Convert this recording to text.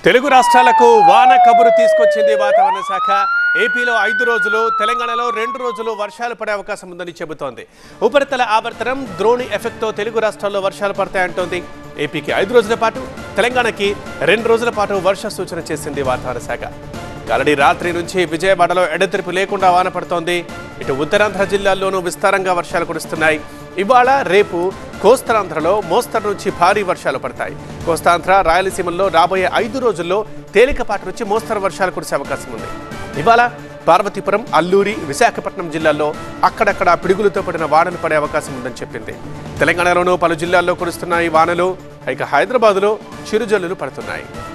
తెలుగు రాష్ట్రాలకు వాన కబురు తీసుకొచ్చింది వాతావరణ శాఖ ఏపీలో ఐదు రోజులు తెలంగాణలో రెండు రోజులు వర్షాలు పడే అవకాశం ఉందని చెబుతోంది ఉపరితల ఆవర్తనం ద్రోణి ఎఫెక్ట్తో తెలుగు రాష్ట్రాల్లో వర్షాలు పడతాయంటోంది ఏపీకి ఐదు రోజుల పాటు తెలంగాణకి రెండు రోజుల పాటు వర్ష సూచన చేసింది వాతావరణ శాఖ గాలడి రాత్రి నుంచి విజయవాడలో ఎడతెరిపి లేకుండా వాన పడుతోంది ఇటు ఉత్తరాంధ్ర జిల్లాల్లోనూ విస్తారంగా వర్షాలు కురుస్తున్నాయి ఇవాళ రేపు కోస్తాంధ్రలో మోస్తరు నుంచి భారీ వర్షాలు పడతాయి కోస్తాంధ్ర రాయలసీమల్లో రాబోయే ఐదు రోజుల్లో తేలికపాటి నుంచి మోస్తరు వర్షాలు కురిసే అవకాశం ఉంది ఇవాళ పార్వతీపురం అల్లూరి విశాఖపట్నం జిల్లాల్లో అక్కడక్కడ పిడుగులతో పడిన వానలు పడే అవకాశం ఉందని చెప్పింది తెలంగాణలోనూ పలు జిల్లాల్లో కురుస్తున్న ఈ వానలు ఇక హైదరాబాద్లో చిరుజల్లులు పడుతున్నాయి